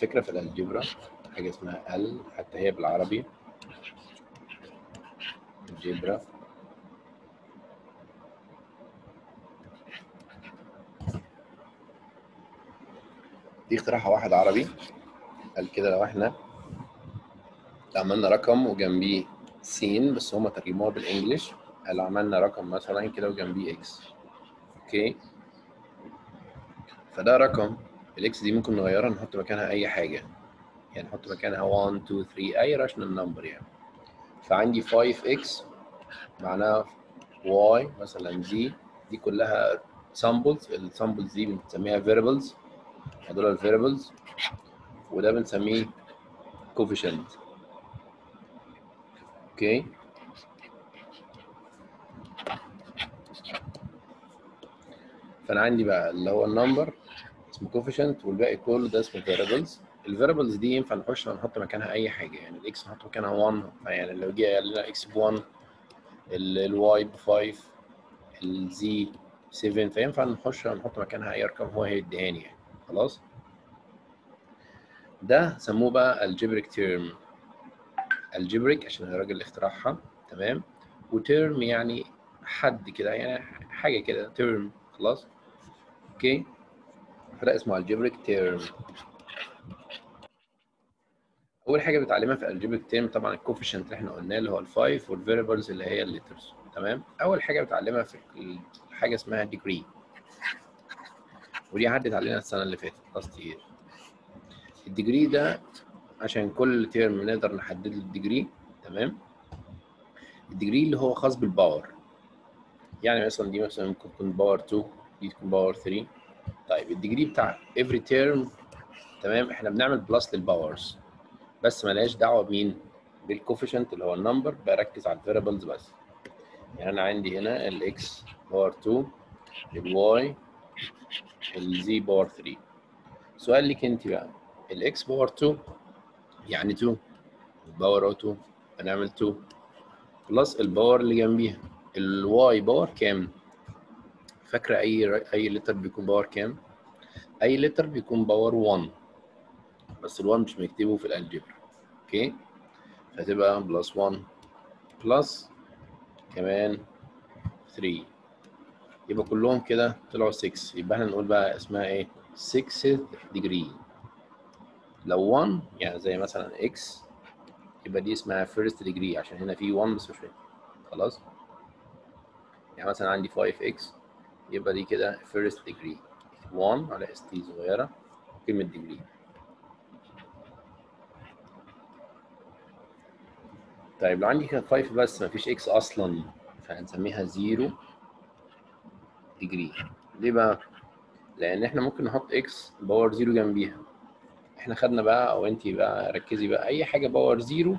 الفكره في الالجبرا حاجه اسمها ال حتى هي بالعربي الجبرا دي اختراعها واحد عربي قال كده لو احنا عملنا رقم وجنبيه سين بس هما ترجموها بالانجلش قال عملنا رقم مثلا كده وجنبيه اكس اوكي فده رقم الاكس دي ممكن نغيرها نحط مكانها اي حاجه يعني نحط مكانها 1 2 3 اي راشنال نمبر يعني فعندي 5x معناها y مثلا z دي كلها samples السامبلز دي بنسميها variables هدول الفاريبلز وده بنسميه coefficient اوكي فانا عندي بقى اللي هو النمبر اسمه coefficient والباقي كله ده اسمه variables الفاريبلز دي ينفع نخش نحط مكانها اي حاجه يعني الاكس نحط مكانها 1 يعني لو جه قال لنا اكس ب 1 الواي ب 5 الزي 7 فينفع نخش نحط مكانها اي ارقام هو هيديهاني يعني خلاص ده سموه بقى الجبريك تيرم الجبريك عشان الراجل اللي اخترعها تمام وتيرم يعني حد كده يعني حاجه كده تيرم خلاص اوكي فده اسمه الجبريك تيرم اول حاجه بتعلمها في الجبريك تيرم طبعا الكوفيشنت اللي احنا قلناه اللي هو الفايف والفاريبلز اللي هي الليترز تمام اول حاجه بتعلمها في حاجه اسمها ديجري ودي عدت علينا السنه اللي فاتت لاست يير الديجري ده عشان كل تيرم نقدر نحدد له الديجري تمام الديجري اللي هو خاص بالباور يعني مثلا دي مثلا ممكن تكون باور 2 دي تكون باور 3 طيب الديجري بتاع every term تمام احنا بنعمل بلس للباورز بس ملهاش دعوه بمين بالكوفيشنت اللي هو النمبر بركز على الفاريبلز بس يعني انا عندي هنا الاكس باور 2 الواي الزي باور 3 سؤال ليك انت بقى الاكس باور 2 يعني 2 الباور 2 هنعمل 2 بلس الباور اللي جنبيها الواي باور كام فاكره اي اي لتر بيكون باور كام اي لتر بيكون باور 1 بس ال1 مش مكتوبه في الالجبرا اوكي فتبقى بلس 1 بلس كمان 3 يبقى كلهم كده طلعوا 6 يبقى احنا نقول بقى اسمها ايه 6 degree لو 1 يعني زي مثلا x يبقى دي اسمها first degree عشان هنا في 1 بس مش فاهم خلاص يعني مثلا عندي 5x يبقى دي كده first degree 1 على st صغيرة كلمة degree طيب لو عندي كده 5 بس مفيش x اصلا فهنسميها 0 degree ليه بقى؟ لان احنا ممكن نحط x باور 0 جنبيها احنا خدنا بقى او انت بقى ركزي بقى اي حاجه باور 0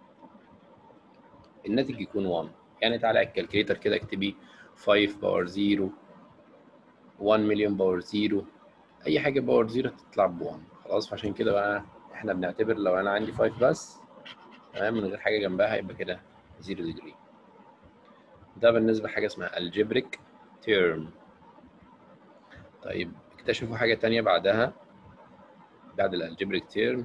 الناتج يكون 1 يعني تعالى على الكالكليتر كده اكتبي 5 باور 0 1 مليون باور 0 اي حاجه باور 0 هتطلع ب 1 خلاص فعشان كده بقى احنا بنعتبر لو انا عندي 5 بس تمام من غير حاجه جنبها هيبقى كده 0 ديجري ده بالنسبه لحاجه اسمها الجبريك تيرم طيب اكتشفوا حاجه تانية بعدها بعد الالجبريك تيرم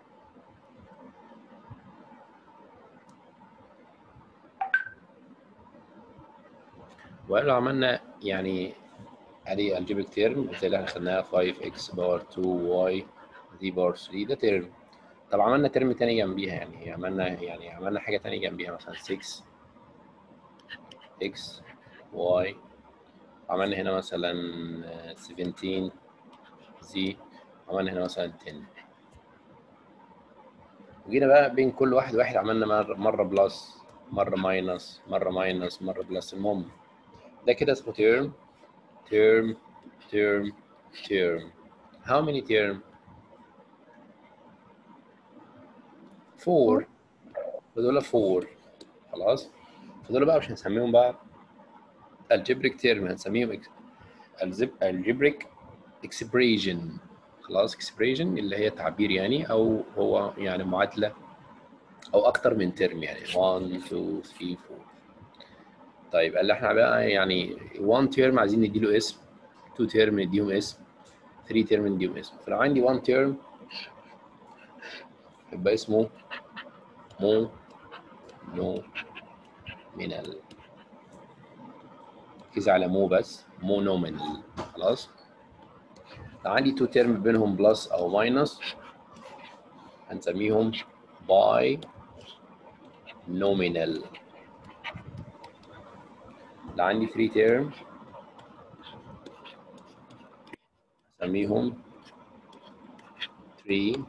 ولو عملنا يعني ادي الجبريك تيرم زي اللي احنا خدناها 5x باور 2y دي باور 3 ده تيرم طب عملنا ترم تاني جنبيها يعني عملنا يعني عملنا حاجه تانية جنبيها مثلا 6 x y عملنا هنا مثلا 17 z عملنا هنا مثلا 10 وجينا بقى بين كل واحد واحد عملنا مرة, مرة بلس مرة ماينس مرة ماينس مرة بلس المهم ده كده اسمه term term term term how many term four فدول four خلاص فدول بقى مش هنسميهم بقى algebraic term هنسميهم algebraic expression خلاص expression اللي هي تعبير يعني او هو يعني معادله او اكتر من ترم يعني 1 2 3 4 طيب اللي احنا بقى يعني 1 ترم عايزين نديله اسم 2 ترم نديهم اسم 3 ترم نديهم اسم فلو عندي 1 ترم يبقى اسمه مو نو مينال ركز على مو بس مو نومينال خلاص لو عندي تو تيرم بينهم بلس او ماينس هنسميهم باي نومينال لو عندي 3 تيرم هسميهم 3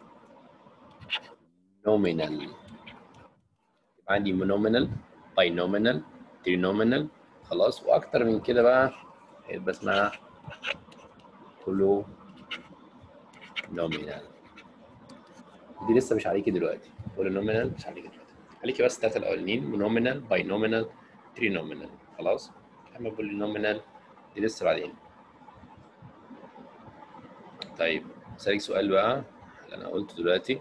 nominal يبقى عندي monominal binomial trinominal خلاص واكتر من كده بقى هيبقى اسمها كله nominal دي لسه مش عليكي دلوقتي كله nominal مش عليكي دلوقتي عليكي بس الثلاثه الاولانيين monominal binomial trinominal خلاص اما polynomial دي لسه بعدين طيب اسالك سؤال بقى اللي انا قلته دلوقتي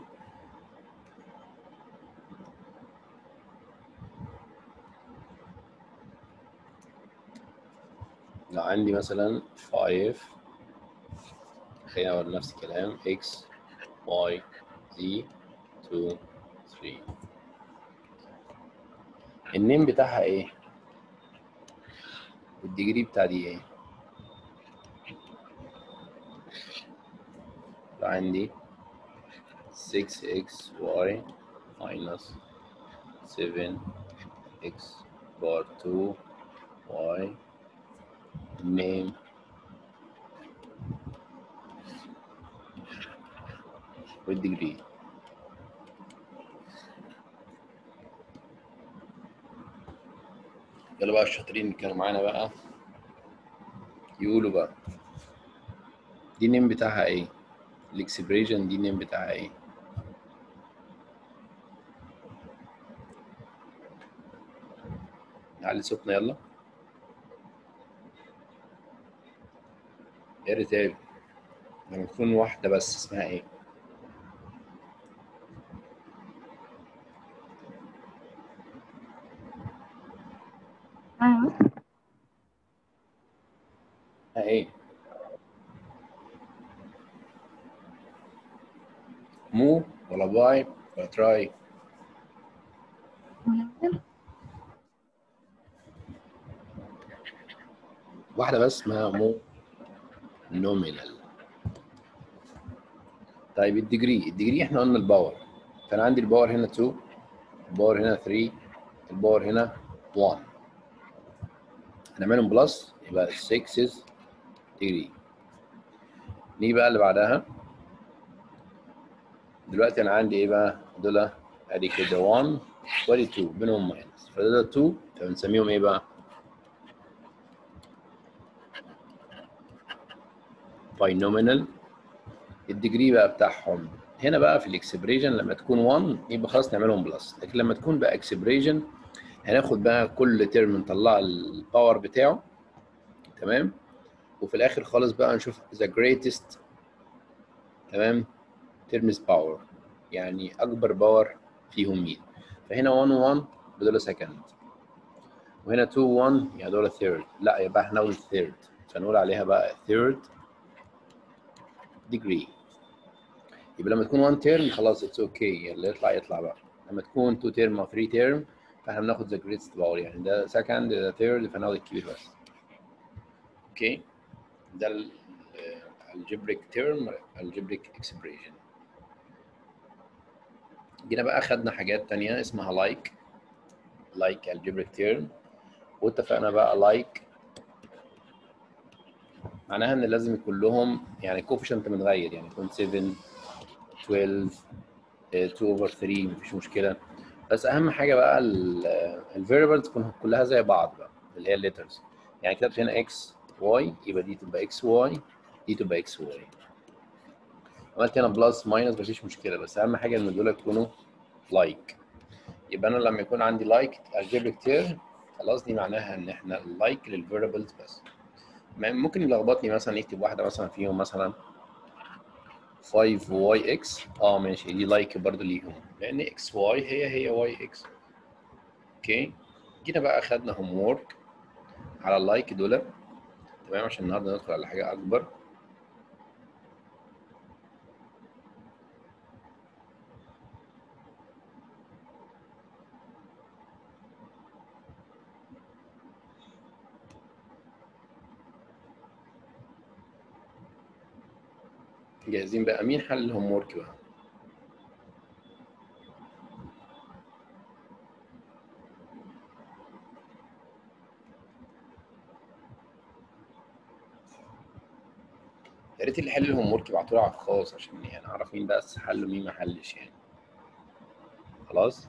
لو عندي مثلا 5 خلينا اقول نفس الكلام x y z 2 3 النيم بتاعها ايه؟ والديجري بتاع دي ايه؟ لو عندي 6xy minus 7x bar 2 y name والديجري يلا بقى الشاطرين اللي كانوا معانا بقى يقولوا بقى دي النيم بتاعها ايه الاكسبريشن دي النيم بتاعها ايه نعلي صوتنا يلا يا ريتال لما تكون واحدة بس اسمها ايه؟ ايوه اسمها ايه؟ مو ولا باي ولا تراي مهم. واحدة بس اسمها مو نومينال طيب الديجري الديجري احنا قلنا الباور فانا عندي الباور هنا 2 الباور هنا 3 الباور هنا 1 هنعملهم بلس يبقى 6 ديجري نيجي بقى اللي بعدها دلوقتي انا عندي ايه بقى دول ادي كده 1 وادي 2 بينهم ماينس فدول 2 فبنسميهم ايه بقى باينومينال الديجري بقى بتاعهم هنا بقى في الاكسبريشن لما تكون 1 يبقى خلاص نعملهم بلس لكن لما تكون بقى اكسبريشن هناخد بقى كل ترم نطلع الباور بتاعه تمام وفي الاخر خالص بقى نشوف the greatest تمام ترمز باور يعني اكبر باور فيهم مين فهنا 1 1 بدول سكند وهنا 2 1 يعني دول ثيرد لا يبقى احنا نقول ثيرد فنقول عليها بقى ثيرد degree يبقى لما تكون 1 تيرم خلاص اتس اوكي اللي يطلع يطلع بقى لما تكون 2 تيرم او 3 تيرم فاحنا بناخد ذا جريتست باور يعني ده سكند ده ثيرد فناخد الكبير بس اوكي ده الجبريك تيرم الجبريك اكسبريشن جينا بقى خدنا حاجات تانية اسمها لايك لايك الجبريك تيرم واتفقنا بقى لايك معناها ان لازم يكون لهم يعني كوفيشنت متغير يعني يكون 7 12 2 اوفر 3 مفيش مشكله بس اهم حاجه بقى الفيريبلز تكون كلها زي بعض بقى اللي هي الليترز يعني كتبت هنا اكس واي يبقى دي تبقى اكس واي دي تبقى اكس واي عملت هنا بلس ماينس مفيش مشكله بس اهم حاجه ان دول يكونوا لايك يبقى انا لما يكون عندي لايك الجبريك تير خلاص دي معناها ان احنا اللايك للفيريبلز بس ممكن يلخبطني مثلا يكتب واحده مثلا فيهم مثلا 5 واي اكس اه ماشي دي لايك برضو ليهم لان اكس واي هي هي واي اكس اوكي جينا بقى اخدنا هوم وورك على اللايك دول تمام عشان النهارده ندخل على حاجه اكبر 1 2 3 4 5 6 7 8 9 10 11 12 13 14 15 16 17 18 19 20 21 22 23 24 25 26 27 28 29 30 31 32 33 34 35 36 37 38 جاهزين بقى مين حل الهوم ورك بقى يا ريت اللي حل الهوم ورك يبعتوا لي على الخاص عشان يعني اعرف مين بس حل ومين ما حلش يعني خلاص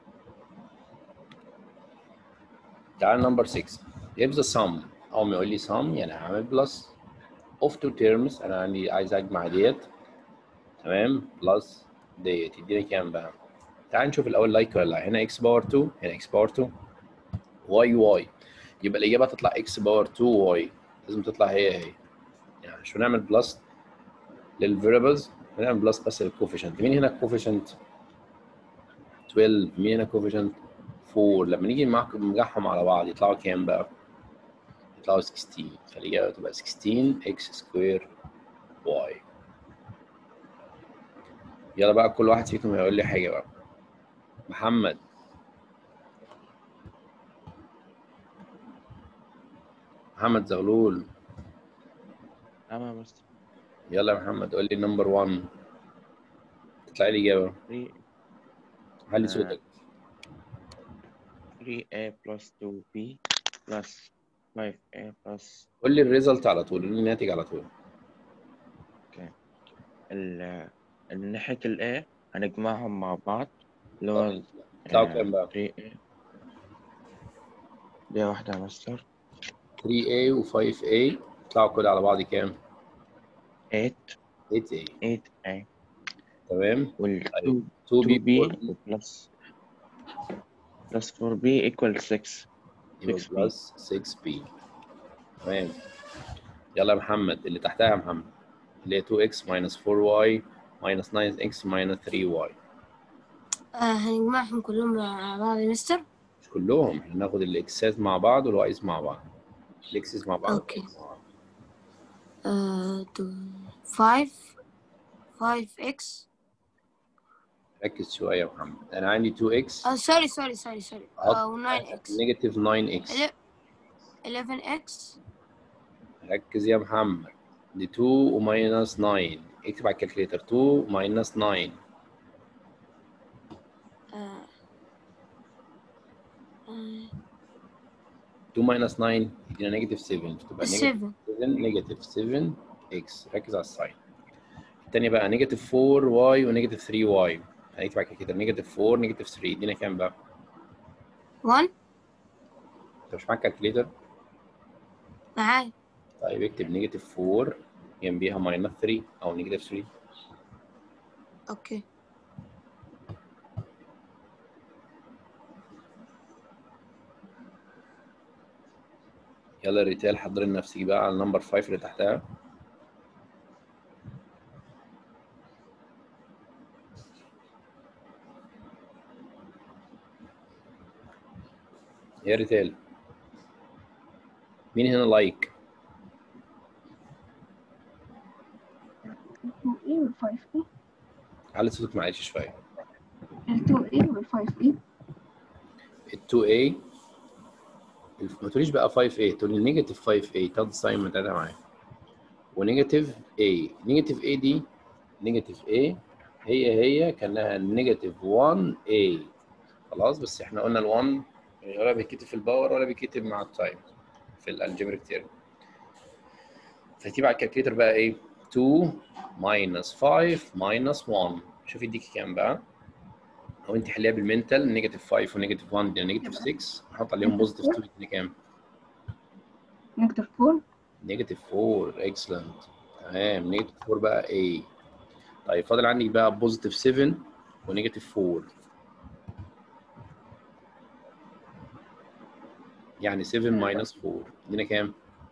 تعال نمبر 6 if the sum او ما يقول لي sum يعني هعمل بلس of two terms انا عندي عايز اجمع ديت تمام بلس ديت يديني كام بقى تعال نشوف الاول لايك ولا لا هنا x باور 2 هنا x باور 2 y y يبقى الاجابه تطلع x باور 2 y لازم تطلع هي هي يعني مش بنعمل بلس للفاريبلز بنعمل بلس بس للكوفيشنت مين هنا الكوفيشنت 12 مين هنا كوفيشنت 4 لما نيجي نجمعهم على بعض يطلعوا كام بقى يطلعوا 16 فالاجابه تبقى 16 x سكوير y يلا بقى كل واحد فيكم هيقول لي حاجه بقى محمد محمد زغلول نعم يا مستر يلا يا محمد قول لي نمبر 1 تطلع لي اجابه 3 علي آه. صوتك 3a plus 2b plus 5a plus قول لي الريزلت على طول قول لي الناتج على طول ال ال- ناحية ال A هنجمعهم مع بعض اللي هو ال- يطلعوا آه، كام بقى 3a دي واحدة يا مستر 3A و 5A يطلعوا كل على بعض كام 8 8A 8a تمام وال طيب. 2 2B b plus plus 4b equal 6 يبقى 6B. بلس 6B تمام يلا يا محمد اللي تحتها يا محمد اللي هي 2x minus 4y minus 9x minus 3y آه هنجمعهم كلهم مع بعض يا مستر مش كلهم احنا ناخد الاكسات مع بعض والوايز مع بعض الاكسس مع بعض أوكي. والوايز مع بعض. آه تو فايف فايف اكس ركز شويه يا محمد انا عندي 2x آه سوري سوري سوري سوري آه و 9 اكس نيجاتيف 9x 11 اكس ركز يا محمد دي 2 وماينس 9 اكتب على الكالكليتر 2 ماينس 9 آه آه 2 ماينس 9 يدينا نيجاتيف 7 تبقى نيجاتيف 7 7 نيجاتيف 7 اكس ركز على الساين الثانيه بقى نيجاتيف 4 واي ونيجاتيف 3 واي هنكتب على الكالكليتر نيجاتيف 4 نيجاتيف 3 يدينا كام بقى؟ 1 انت مش معاك كالكليتر؟ معايا طيب اكتب نيجاتيف 4 جنبيها ماينس 3 او نيجاتيف 3 اوكي يلا ريتال حضري نفسك بقى على النمبر 5 اللي تحتها يا ريتال مين هنا لايك؟ 2A وال 5A علي صوتك معلش شويه ال 2A وال 5A ال 2A الف- ما تقوليش بقى 5A تقولي نيجاتيف 5A تاخد الساين بتاعتها معايا ونيجاتيف A نيجاتيف A دي نيجاتيف A هي هي كانها نيجاتيف 1A خلاص بس احنا قلنا ال 1 ولا بيتكتب في الباور ولا بيتكتب مع التايم في الالجبريك تيرم فتجيب على الكالكليتر بقى ايه 2 minus 5 minus 1 شوف يديك كام بقى او انت حليها بالمنتال نيجاتيف 5 ونيجاتيف 1 يعني نيجاتيف 6 نحط عليهم بوزيتيف 2 يدينا كام؟ نيجاتيف 4 نيجاتيف 4 اكسلنت تمام نيجاتيف 4 بقى A طيب فاضل عندك بقى بوزيتيف 7 ونيجاتيف 4 يعني 7 ماينس 4 يدينا كام؟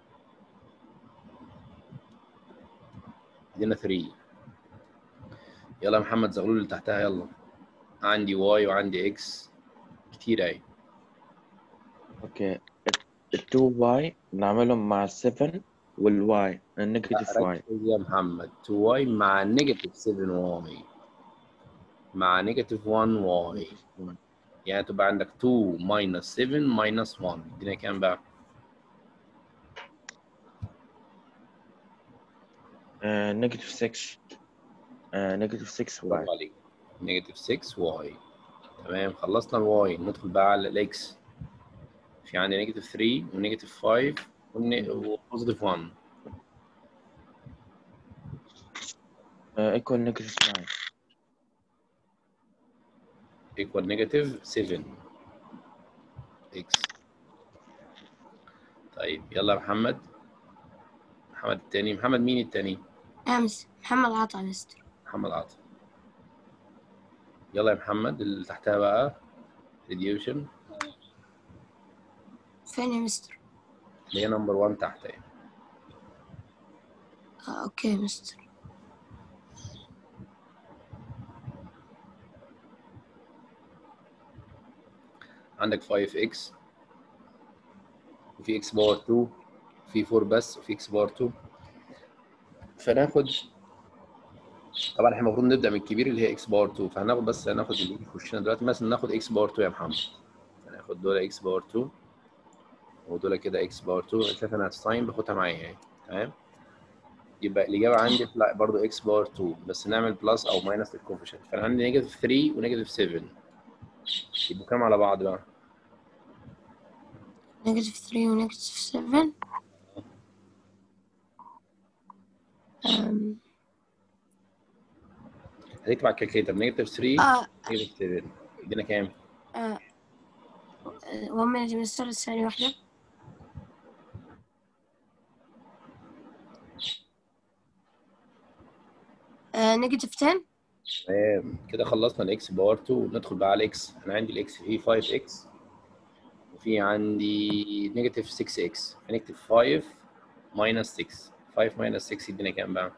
يدينا 3 يلا يا محمد زغلول اللي تحتها يلا عندي واي وعندي اكس كتير اهي اوكي ال 2y نعملهم مع ال 7 وال y النيجاتيف y ركز يا محمد 2y مع نيجاتيف 7y مع نيجاتيف 1y يعني تبقى عندك 2 minus 7 minus 1 يدينا كام بقى؟ نيجاتيف 6 نيجاتيف 6 برافو واي عليك نيجاتيف 6 واي تمام خلصنا الواي ندخل بقى على الاكس في عندي نيجاتيف 3 ونيجاتيف 5 وبوزيتيف 1 ايكوال نيجاتيف 9 equal negative 7 x طيب يلا يا محمد محمد التاني محمد مين التاني أمس محمد عطا مستر محمد عاطف يلا يا محمد اللي تحتها بقى reduction فين يا مستر اللي هي نمبر 1 تحت اهي آه أوكي مستر عندك 5x وفي x باور 2 في 4 بس وفي x باور 2 فناخد طبعا احنا المفروض نبدا من الكبير اللي هي x باور 2 فهناخد بس هناخد اللي يجي في وشنا دلوقتي مثلا ناخد x باور 2 يا محمد هناخد دول x باور 2 ودول كده x باور 2 شايف انا الساين باخدها معايا اهي تمام يبقى الاجابه عندي لا برضه x باور 2 بس نعمل بلس او ماينس للكوفيشنت فانا عندي نيجاتيف 3 ونيجاتيف 7 يبقوا كام على بعض بقى؟ نيجاتيف 3 ونيجاتيف 7 أم هتكتب على الكالكليتر نيجاتيف 3 آه نيجاتيف 7 يدينا كام؟ آه وان مينيت يا مستر ثانية واحدة آه نيجاتيف 10 تمام كده خلصنا الاكس باور 2 ندخل بقى على الاكس انا عندي الاكس فيه 5 اكس وفي عندي نيجاتيف 6 اكس هنكتب 5 ماينس 6 5 ماينس 6 يدينا كام بقى؟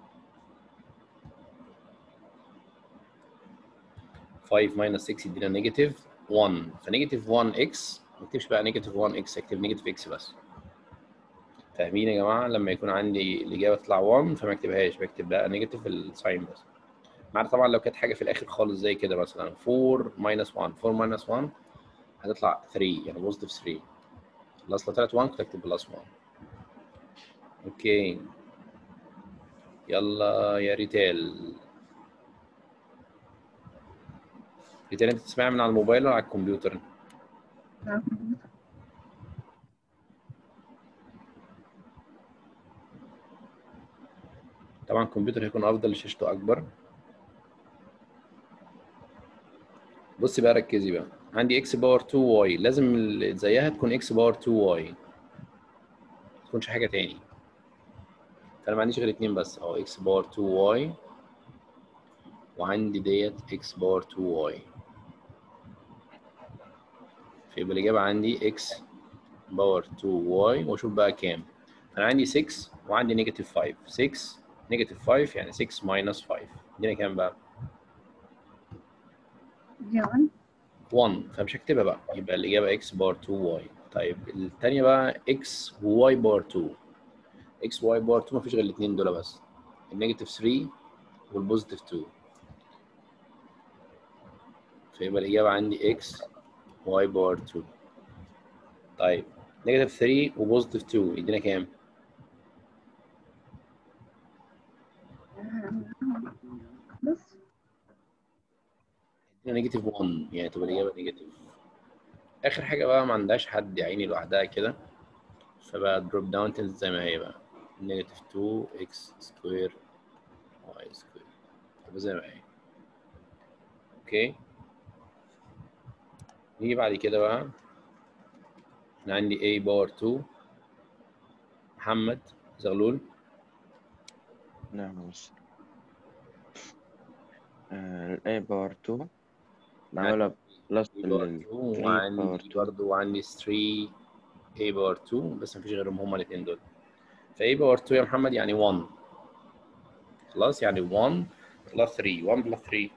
5 ماينس 6 يدينا نيجاتيف 1 فنيجاتيف 1 اكس ما نكتبش بقى نيجاتيف 1 اكس اكتب نيجاتيف اكس بس فاهمين يا جماعه لما يكون عندي الاجابه تطلع 1 فما اكتبهاش بكتب بقى نيجاتيف الساين بس ما عدا طبعا لو كانت حاجه في الاخر خالص زي كده مثلا 4 ماينس 1 4 ماينس 1 هتطلع 3 يعني بوزيتيف 3 خلاص لو طلعت 1 كنت اكتب بلس 1 اوكي يلا يا ريتال ريتال انت تسمعي من على الموبايل ولا على الكمبيوتر؟ نعم. طبعا الكمبيوتر هيكون افضل شاشته اكبر بصي بقى ركزي بقى عندي اكس باور 2 واي لازم اللي زيها تكون اكس باور 2 واي ما تكونش حاجه تاني فانا ما عنديش غير اتنين بس اهو اكس باور 2 واي وعندي ديت اكس باور 2 واي فيبقى الاجابه عندي اكس باور 2 واي واشوف بقى كام انا عندي 6 وعندي نيجاتيف 5 6 نيجاتيف 5 يعني 6 ماينس 5 ادينا كام بقى دي 1 1 فمش هكتبها بقى يبقى الإجابة x بار 2 y طيب الثانية بقى x و y بار 2 x و y بار 2 مفيش غير الاثنين دول بس النيجاتيف 3 والبوزيتيف 2 فيبقى الإجابة عندي x y بار 2 طيب نيجاتيف 3 وبوزيتيف 2 يدينا كام؟ بس يدينا نيجاتيف 1 يعني تبقى الإجابة نيجاتيف آخر حاجة بقى ما عندهاش حد يا عيني لوحدها كده فبقى دروب داون تنزل زي ما هي بقى نيجاتيف 2 اكس سكوير واي سكوير تبقى زي ما هي اوكي نيجي بعد كده بقى انا عندي a باور 2 محمد زغلول نعم بس ال A باور 2 نعملها بلس a باور ال 2 3 باور وعندي 2 برضه عندي 3 a باور 2 بس مفيش غيرهم هما الاثنين دول ف a باور 2 يا محمد يعني 1 خلاص يعني 1 بلس 3 1 بلس 3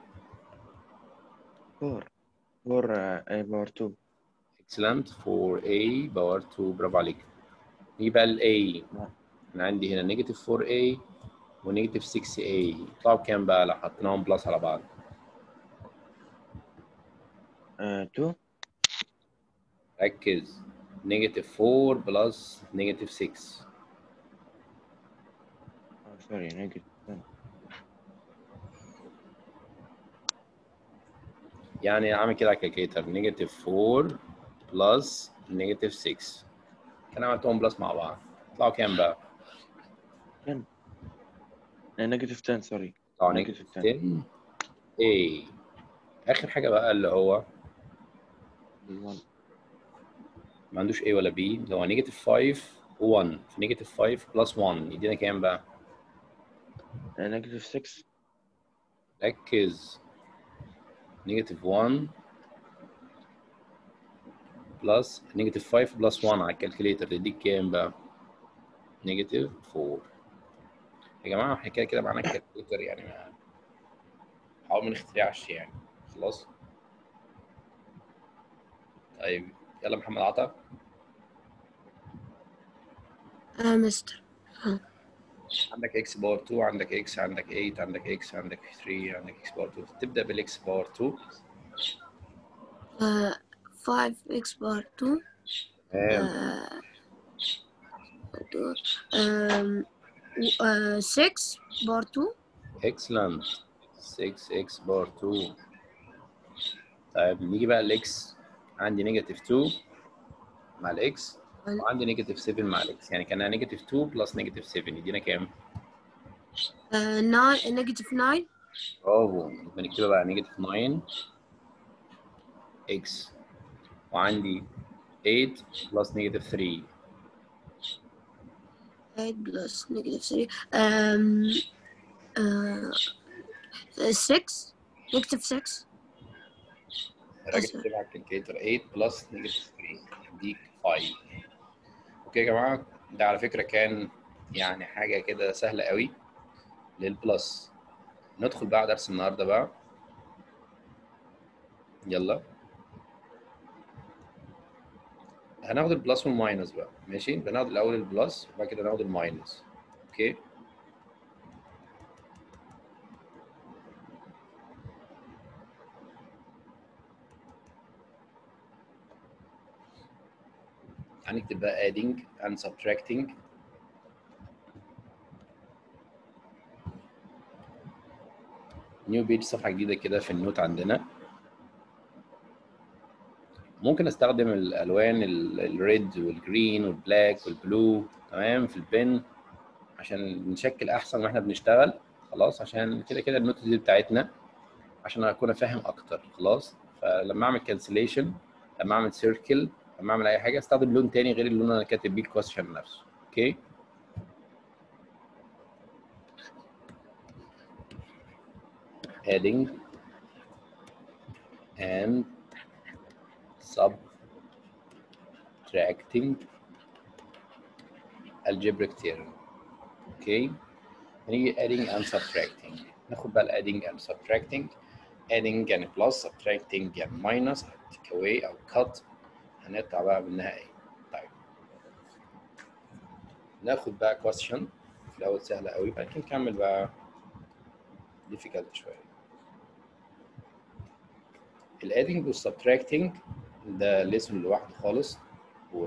4 4 A باور 2 excellent for a باور 2 برافو عليك نيجي بقى ال a نعم. انا عندي هنا نيجاتيف 4a ونيجاتيف 6a يطلعوا بكام بقى لو حطيناهم بلس على بعض 2 ركز نيجاتيف 4 بلس نيجاتيف 6 سوري نيجاتيف يعني عامل كده على الكالكليتر نيجاتيف 4 بلس نيجاتيف 6 كان عملتهم بلس مع بعض يطلعوا كام بقى؟ نيجاتيف 10 سوري يطلعوا Negative نيجاتيف 10 A اخر حاجه بقى اللي هو ما عندوش A ولا B اللي هو نيجاتيف 5 و1 في نيجاتيف 5 بلس 1 يدينا كام بقى؟ نيجاتيف 6 ركز نيجاتيف 1 بلس نيجاتيف 5 بلس 1 على الكالكوليتر تديك كام بقى؟ نيجاتيف 4 يا جماعه احنا كده كده معانا الكالكوليتر يعني ما حاول ما نخترعش يعني خلاص طيب يلا محمد عطا آه مستر عندك اكس باور 2 عندك اكس عندك 8 عندك اكس عندك 3 عندك اكس باور 2 تبدا بالاكس باور 2 آه 5 x بار 2 تمام آه آم، و- آه 6 بار 2 اكسلنت 6 باور 2 طيب نيجي بقى الاكس عندي نيجاتيف 2 مع الاكس وعندي نيجاتيف 7 مع الاكس يعني كان نيجاتيف 2 بلس نيجاتيف 7 يدينا كام؟ آه 9 نيجاتيف 9 برافو بنكتبها بقى نيجاتيف 9 اكس وعندي 8 بلس نيجاتيف 3 8 بلس نيجاتيف 3 آم آه 6 نيجاتيف 6 راجع أسف. تكتبها على الكالكليتر 8 بلس نيجاتيف 3 يديك 5 اوكي يا جماعه ده على فكره كان يعني حاجه كده سهله قوي للبلس ندخل بقى على درس النهارده بقى يلا هناخد البلس والماينس بقى ماشي بناخد الاول البلس وبعد كده ناخد الماينس اوكي هنكتب بقى adding and subtracting نيو بيج صفحة جديدة كده في النوت عندنا ممكن استخدم الالوان الريد والجرين والبلاك والبلو تمام في البن عشان نشكل احسن واحنا بنشتغل خلاص عشان كده كده النوت دي بتاعتنا عشان اكون فاهم اكتر خلاص فلما اعمل كانسليشن لما اعمل سيركل لما اعمل اي حاجه استخدم لون تاني غير اللون اللي انا كاتب بيه الكويستشن نفسه اوكي adding and subtracting algebraic theorem اوكي هنيجي adding and subtracting ناخد بقى ال adding and subtracting adding يعني plus subtracting يعني minus take away او cut هنطلع بقى منها ايه طيب ناخد بقى question في الاول سهله قوي بعد كده نكمل بقى difficult شويه الادنج والسبتراكتنج ده ليسون لوحده خالص و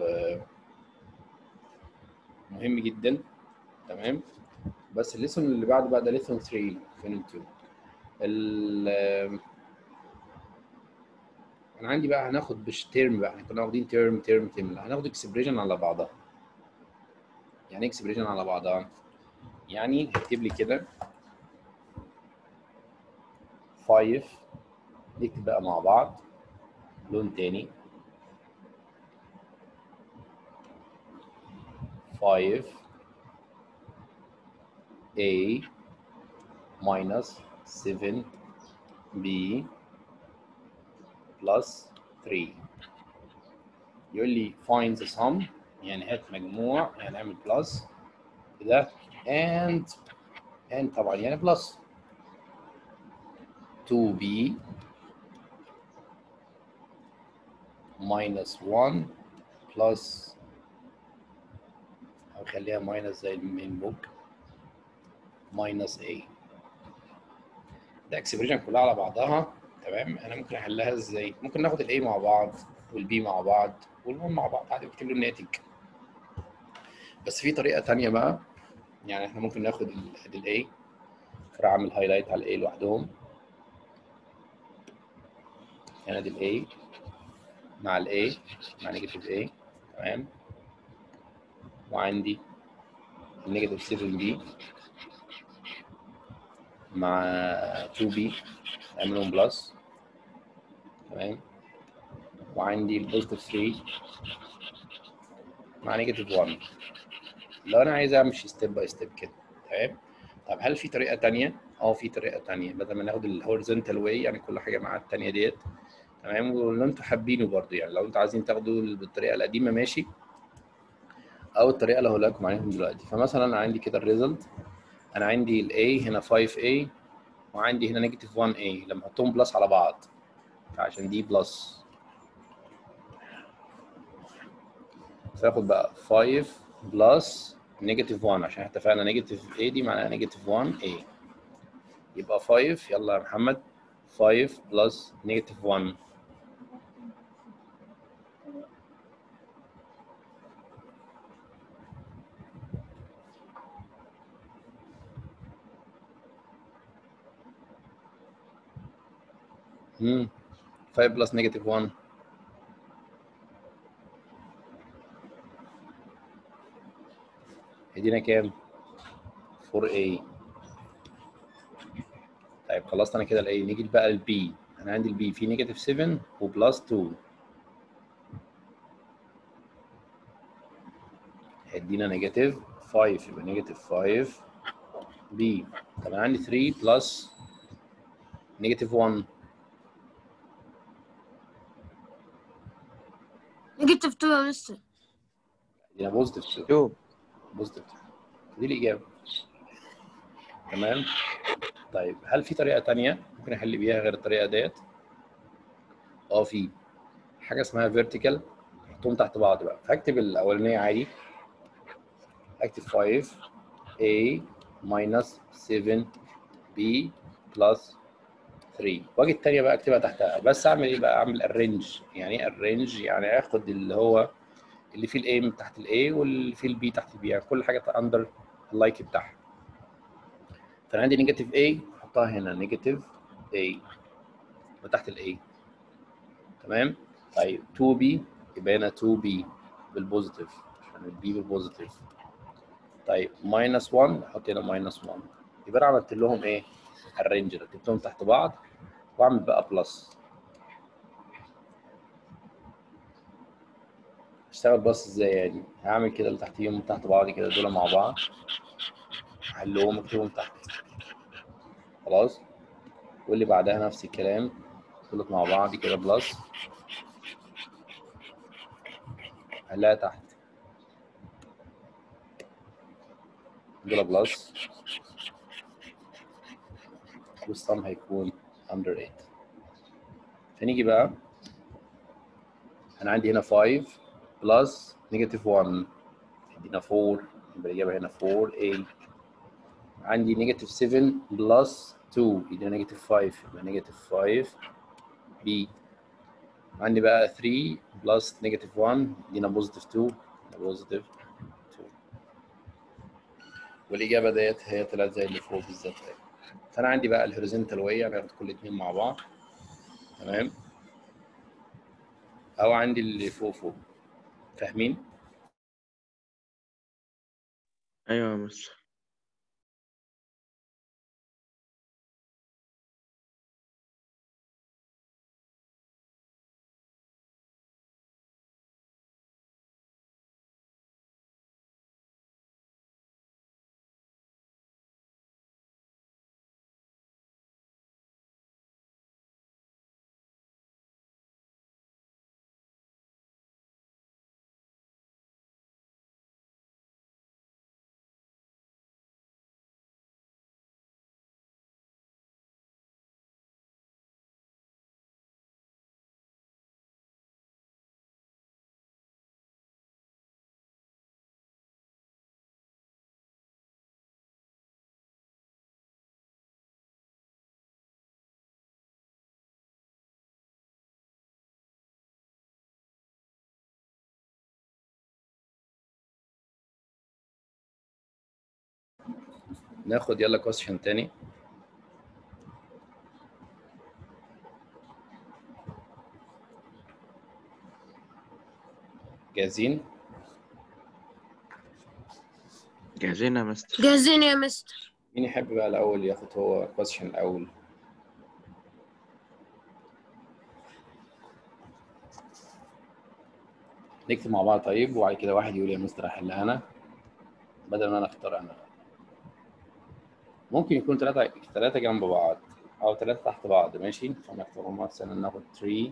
مهم جدا تمام بس الليسون اللي بعده بقى ده ليسون 3 في 2 ال انا عندي بقى هناخد مش ترم بقى احنا كنا واخدين ترم ترم ترم لا هناخد اكسبريشن على بعضها يعني اكسبريشن على بعضها يعني هكتب لي كده 5 نكتب بقى مع بعض لون تاني 5 A minus 7 B plus 3 يقول لي find the sum يعني هات مجموع يعني اعمل بلس كده and and طبعا يعني بلس 2b minus 1 plus او خليها minus زي المين بوك minus a ده اكسبريشن كلها على بعضها تمام انا ممكن احلها ازاي ممكن ناخد الاي مع بعض والبي مع بعض والون مع بعض عادي بكتب له الناتج بس في طريقه تانية بقى يعني احنا ممكن ناخد الاي اعمل هايلايت على الاي لوحدهم هنا دي ال A مع ال A مع نيجاتيف A تمام وعندي النيجاتيف 7B مع 2B نعملهم بلس تمام وعندي البوزيتيف 3 مع نيجاتيف 1 لو انا عايز امشي ستيب باي ستيب كده تمام طب هل في طريقه تانية اه في طريقه تانية بدل ما ناخد الهوريزونتال واي يعني كل حاجه مع التانية ديت تمام ولو انتوا حابينه برضه يعني لو انتوا عايزين تاخدوا بالطريقه القديمه ماشي او الطريقه اللي هقول لكم عليهم دلوقتي فمثلا انا عندي كده الريزلت انا عندي ال A هنا 5A وعندي هنا نيجاتيف 1A لما احطهم بلس على بعض عشان دي بلس فاخد بقى 5 بلس نيجاتيف 1 عشان اتفقنا نيجاتيف A دي معناها نيجاتيف 1A يبقى 5 يلا يا محمد 5 بلس نيجاتيف 1 امم 5 بلس نيجاتيف 1 يدينا كام 4a طيب خلصت انا كده ال A نيجي بقى لل B انا عندي ال B في نيجاتيف 7 وبلس 2 هيدينا نيجاتيف 5 يبقى نيجاتيف 5 B طب انا عندي 3 بلس نيجاتيف 1 نيجاتيف 2 يا مستر يدينا بوزيتيف 2 2 بوزيتيف دي الإجابة تمام طيب هل في طريقة تانية ممكن أحل بيها غير الطريقة ديت؟ اه في حاجة اسمها فيرتيكال نحطهم تحت بعض بقى فهكتب الأولانية عادي هكتب 5 A minus 7 B plus 3 واجي التانية بقى اكتبها تحتها بس اعمل ايه بقى اعمل الرينج يعني ايه الرينج يعني اخد اللي هو اللي فيه الاي من تحت الاي واللي فيه البي تحت البي يعني كل حاجه اندر اللايك بتاعها فانا عندي نيجاتيف اي احطها هنا نيجاتيف اي وتحت الاي تمام طيب 2 بي يبقى هنا 2 بي بالبوزيتيف عشان البي بالبوزيتيف طيب ماينس 1 احط هنا ماينس 1 يبقى انا عملت لهم ايه الرينج رتبتهم تحت بعض واعمل بقى بلس اشتغل بس ازاي يعني هعمل كده اللي تحتيهم تحت بعض كده دول مع بعض احلهم اكتبهم تحت خلاص واللي بعدها نفس الكلام دولت مع بعض كده بلس هنلاقيها تحت دول بلس والصم هيكون under 8 فنيجي بقى انا عندي هنا 5 بلس نيجاتيف 1 يدينا 4 يبقى الاجابه هنا 4 a عندي نيجاتيف 7 بلس 2 يدينا نيجاتيف 5 يبقى نيجاتيف 5 b عندي بقى 3 بلس نيجاتيف 1 يدينا بوزيتيف 2 بوزيتيف 2 والاجابه ديت هي طلعت زي اللي فوق بالظبط اهي فانا عندي بقى الهوريزونتال واي هناخد كل اتنين مع بعض تمام او عندي اللي فوق فوق فاهمين ايوه يا مستر ناخد يلا كويشن تاني جاهزين جاهزين يا مستر جاهزين يا مستر مين يحب بقى الاول ياخد هو question الاول نكتب مع بعض طيب وبعد كده واحد يقول يا مستر احلها انا بدل ما انا اختار انا ممكن يكون ثلاثة ثلاثة جنب بعض أو ثلاثة تحت بعض ماشي فنكتبهم مثلا ناخد 3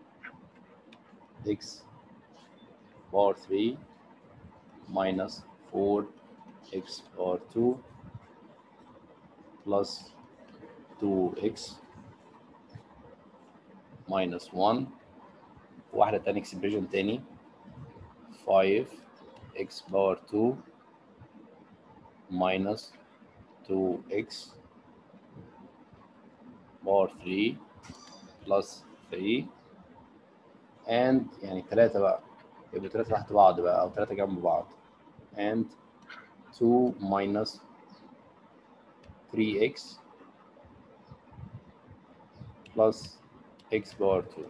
x باور 3 minus 4 x باور 2 plus 2x minus 1 واحدة تاني expression تاني 5 x باور 2 minus 2x باور 3 plus 3 and يعني ثلاثة بقى يبقى ثلاثة تحت بعض بقى أو ثلاثة جنب بعض and 2 minus 3x plus x باور 2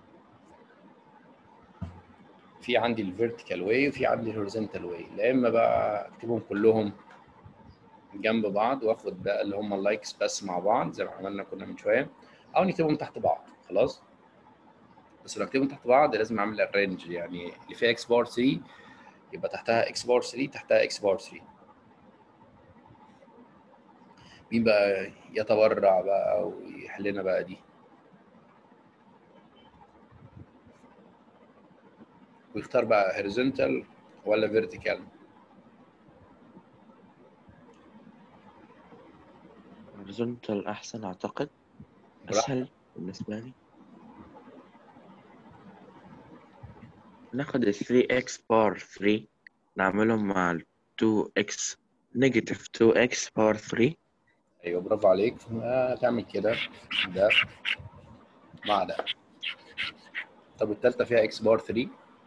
في عندي الفيرتيكال واي وفي عندي الهوريزونتال واي لا اما بقى اكتبهم كلهم جنب بعض واخد بقى اللي هم اللايكس بس مع بعض زي ما عملنا كنا من شويه او نكتبهم تحت بعض خلاص بس لو اكتبهم تحت بعض لازم اعمل الرينج يعني اللي فيها اكس باور 3 يبقى تحتها اكس باور 3 تحتها اكس باور 3 مين بقى يتبرع بقى ويحل لنا بقى دي ويختار بقى هوريزونتال ولا فيرتيكال هوريزونتال أحسن أعتقد براحتك. أسهل بالنسبة لي ناخد ال 3x باور 3 نعملهم مع ال 2x نيجاتيف 2x باور 3 ايوه برافو عليك آه، تعمل كده ده مع ده طب التالتة فيها اكس باور 3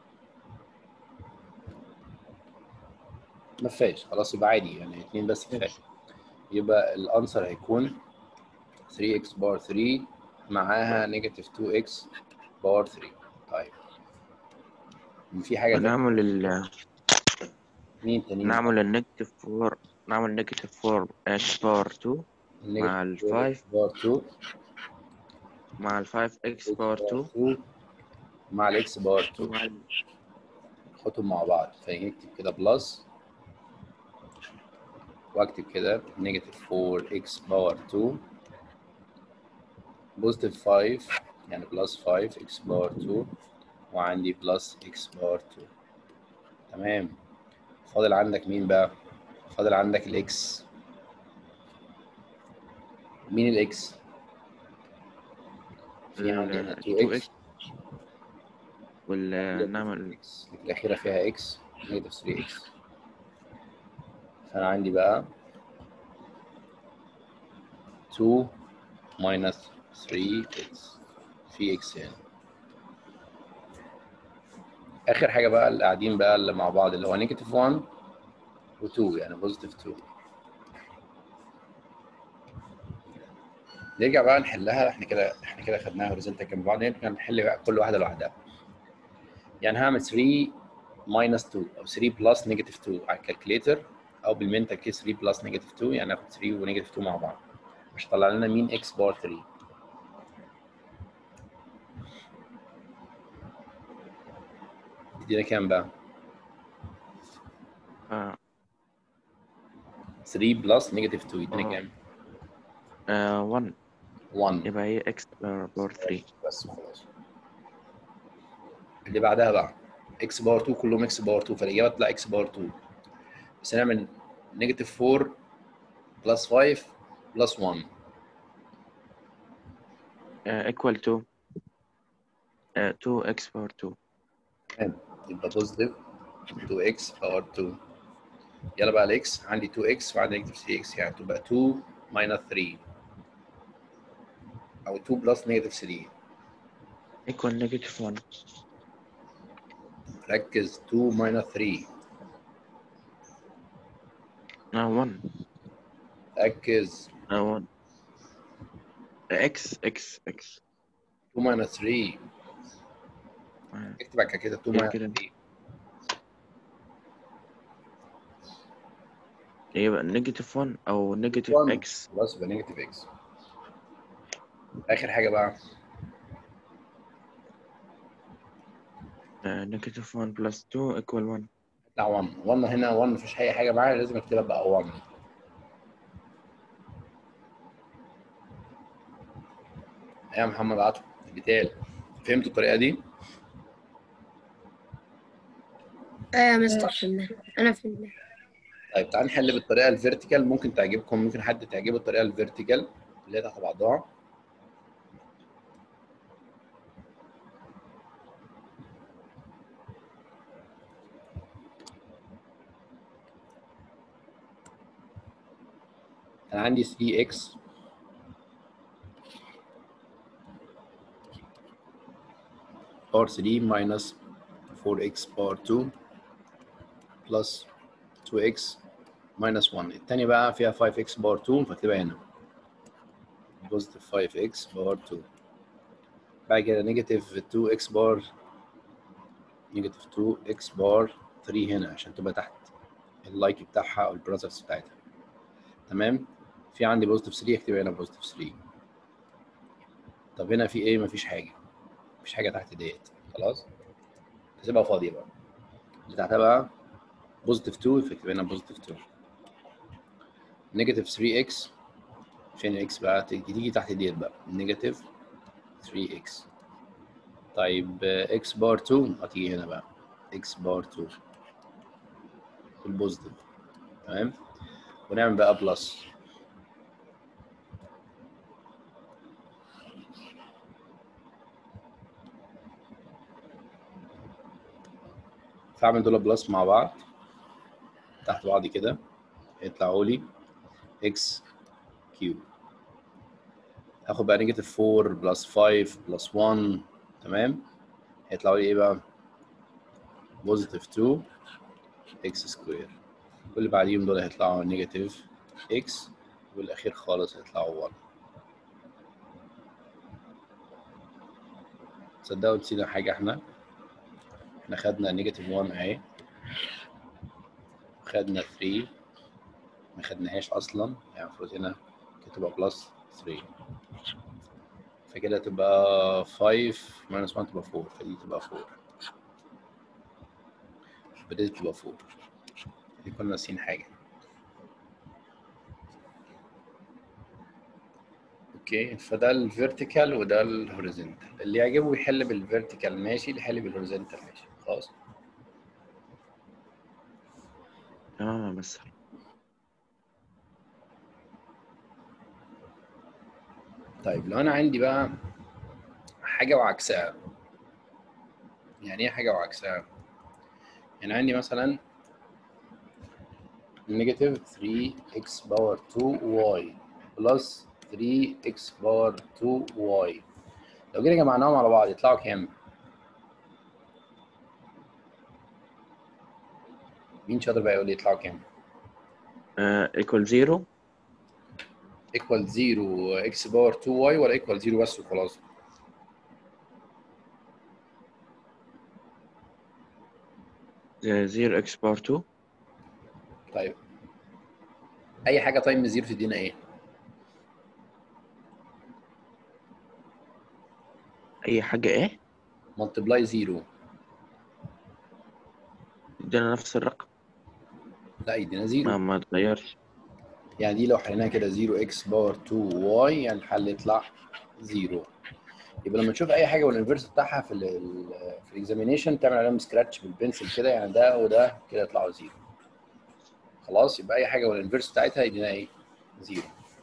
ما فيهاش خلاص يبقى عادي يعني اتنين بس كفايه يبقى الانسر هيكون 3 اكس باور 3 معاها نيجاتيف 2 اكس باور 3 طيب في حاجه تانية؟ نعمل ال مين تانيين نعمل النيجاتيف 4 نعمل نيجاتيف 4 x باور 2 مع ال Negative 5 X باور 2 مع ال 5x باور 2 مع الاكس باور 2 مع ال نحطهم مع بعض فنكتب كده بلس واكتب كده نيجاتيف 4 اكس باور 2 بوزيتيف 5 يعني بلس 5 اكس باور 2 وعندي بلس اكس باور 2 تمام فاضل عندك مين بقى فاضل عندك الاكس مين الاكس في عندي هنا 2 اكس وال نعمل اكس الأخيرة فيها اكس نيجاتيف 3 اكس فأنا عندي بقى 2 minus 3 اكس في اكس يعني آخر حاجة بقى اللي قاعدين بقى اللي مع بعض اللي هو نيجاتيف 1 و 2 يعني بوزيتيف 2 نرجع بقى نحلها احنا كده احنا كده خدناها هوريزونتال جنب بعض نرجع نحل بقى كل واحدة لوحدها يعني هعمل 3 minus 2 او 3 بلس نيجاتيف 2 على الكالكليتر او بالمنتال كيس 3 بلس نيجاتيف 2 يعني اخد 3 ونيجاتيف 2 مع بعض مش طلع لنا مين اكس بار 3 يدينا كام بقى؟ آه. 3 بلس نيجاتيف 2 يدينا آه. كام؟ آه 1 1 يبقى هي x باور 3 بس خلاص اللي بعدها بقى اكس باور 2 كلهم اكس باور 2 فالاجابه تطلع اكس باور 2 بس نعمل نيجاتيف 4 بلس 5 بلس 1 آه equal to آه 2x باور 2 يبقى بوزيتيف 2x باور 2 يلا بقى الاكس عندي 2x وعندي نيجاتيف 3x يعني تبقى 2 minus 3 او 2 بلس نيجاتيف 3 equal negative 1 ركز 2 minus 3 آه 1 ركز آه 1 x x x 2 minus 3 آه. اكتب بعد كده 2 كده minus كده. 3 يبقى نيجاتيف 1 او نيجاتيف 1. اكس خلاص يبقى نيجاتيف اكس اخر حاجه بقى نيجاتيف 1 بلس 2 ايكوال 1 لا 1 1 هنا 1 مفيش اي حاجه معاها لازم اكتبها بقى 1 يا محمد عطو بتال فهمت الطريقه دي آه يا مستر فهمنا أنا فهمنا طيب تعال نحل بالطريقه الفيرتيكال ممكن تعجبكم ممكن حد تعجبه الطريقه الفيرتيكال اللي هي تحت بعضها انا عندي 3x power 3 minus 4x power 2 plus 2x minus 1 التانية بقى فيها 5x باور 2 فاكتبها هنا positive 5x باور 2 بعد كده negative 2x باور negative 2x باور 3 هنا عشان تبقى تحت اللايك بتاعها او البراذرز بتاعتها تمام في عندي بوزيتيف 3 اكتبها هنا بوزيتيف 3 طب هنا في ايه مفيش حاجه مفيش حاجه تحت ديت خلاص هسيبها فاضيه بقى اللي تحتها بقى بوزيتيف 2 فاكتب هنا بوزيتيف 2 نيجاتيف 3 اكس فين اكس بقى تيجي تيجي تحت ديت بقى نيجاتيف 3 اكس طيب اكس بار 2 هتيجي هنا بقى اكس بار 2 في البوزيتيف تمام ونعمل بقى بلس فاعمل دول بلس مع بعض تحت بعض كده يطلعوا لي اكس كيوب هاخد بقى نيجاتيف 4 بلس 5 بلس 1 تمام هيطلعوا لي ايه بقى بوزيتيف 2 اكس سكوير كل اللي بعديهم دول هيطلعوا نيجاتيف اكس والاخير خالص هيطلعوا 1 تصدقوا نسينا حاجه احنا احنا خدنا نيجاتيف 1 اهي خدنا 3 ما خدناهاش اصلا يعني المفروض هنا كانت تبقى بلس 3 فكده تبقى 5 ماينس 1 تبقى 4 فدي تبقى 4 بدأت تبقى 4 دي كنا ناسيين حاجة اوكي فده الفيرتيكال وده الهوريزونتال اللي يعجبه يحل بالفيرتيكال ماشي اللي يحل بالهوريزونتال ماشي خلاص تمام يا مستر طيب لو انا عندي بقى حاجه وعكسها يعني ايه حاجه وعكسها يعني عندي مثلا نيجاتيف 3x باور 2y بلس 3x باور 2y لو جينا جمعناهم على بعض يطلعوا كام؟ مين شاطر بقى يقول لي يطلعوا كام؟ ايكوال 0 ايكوال 0 x باور 2y ولا ايكوال 0 بس وخلاص؟ 0 اكس باور 2 طيب اي حاجه تايم 0 تدينا ايه؟ اي حاجه ايه ملتبلاي 0 ادينا نفس الرقم لا يدينا ما 0 ما اتغيرش يعني دي لو حليناها كده 0 x باور 2 y يعني الحل يطلع 0 يبقى لما تشوف اي حاجه والانفرس بتاعها في ال في الاكزامينيشن تعمل عليهم سكراتش بالبنسل كده يعني ده وده كده يطلعوا 0 خلاص يبقى اي حاجه والانفرس بتاعتها يدينا ايه 0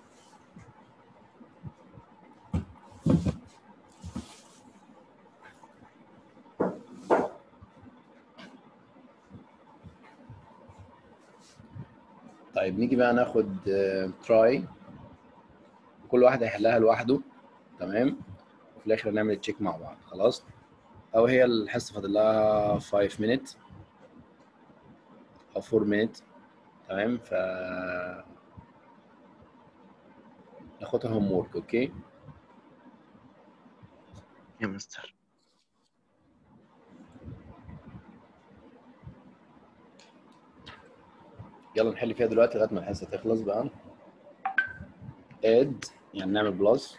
طيب نيجي بقى ناخد تراي كل واحد هيحلها لوحده تمام وفي الاخر نعمل تشيك مع بعض خلاص او هي الحصه فاضل لها 5 minutes او 4 minutes تمام ف ناخدها هوم وورك اوكي يا مستر يلا نحل فيها دلوقتي لغايه ما الحصه تخلص بقى اد يعني نعمل بلس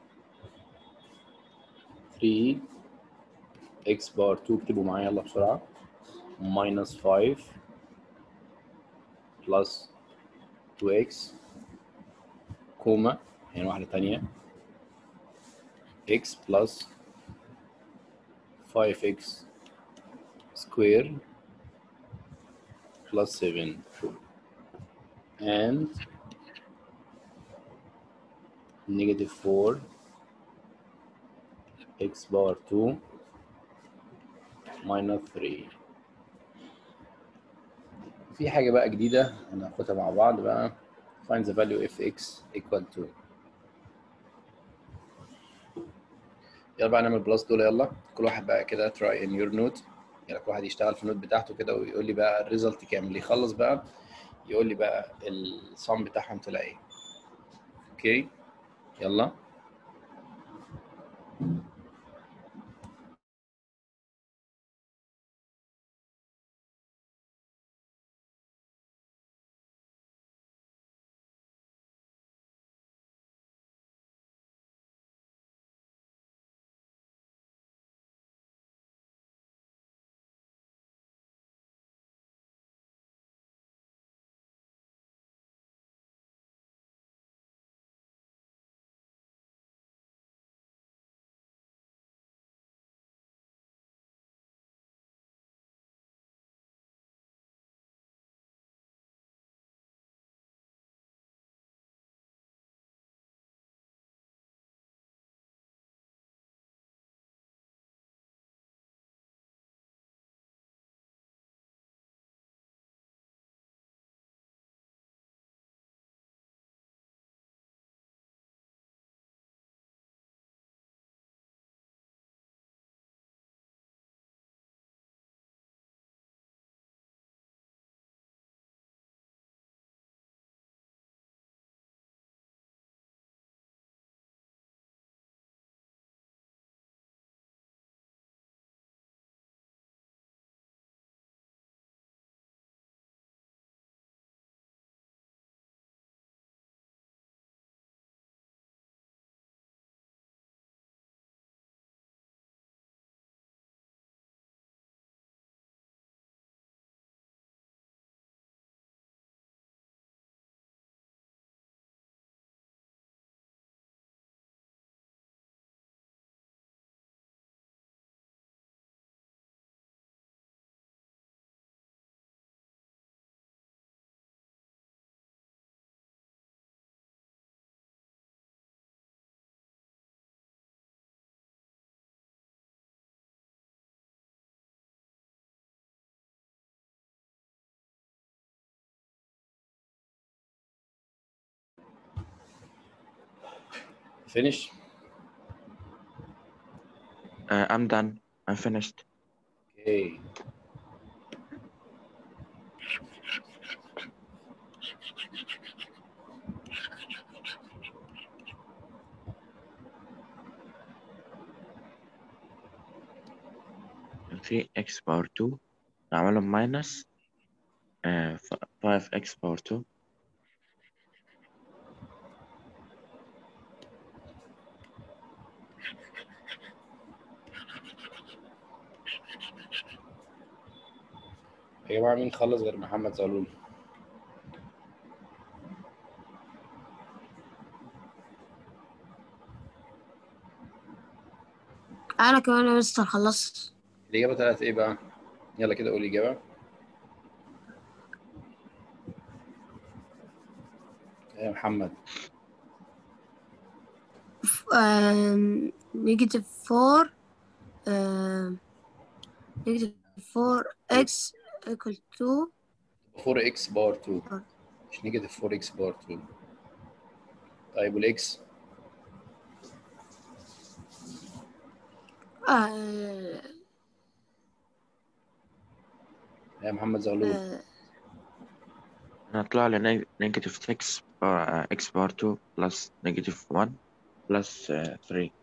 3 اكس بار 2 اكتبوا معايا يلا بسرعه minus 5 plus 2x كوما يعني واحدة تانية x plus 5x square plus 7 and negative 4 x bar 2 minus 3 في حاجة بقى جديدة هناخدها مع بعض بقى find the value of x equal to يلا بقى نعمل بلس دول يلا كل واحد بقى كده try in your note يعني كل واحد يشتغل في النوت بتاعته كده ويقول لي بقى الريزلت كام اللي يخلص بقى يقول لي بقى الصم بتاعهم طلع ايه اوكي يلا finish Uh, I'm done. I'm finished. okay في x باور 2 نعملهم minus uh, 5x باور 2 يا جماعة مين خلص غير محمد زغلول انا كمان يا مستر خلصت الإجابة طلعت إيه بقى؟ يلا كده قول الإجابة يا محمد نيجاتيف فور نيجاتيف فور اكس equal to 4x بار 2 مش نيجاتيف 4x بار 2 طيب والإكس آه، يا محمد زغلول آه، هنطلع لي negative 6 باور x باور 2 plus negative 1 plus uh, 3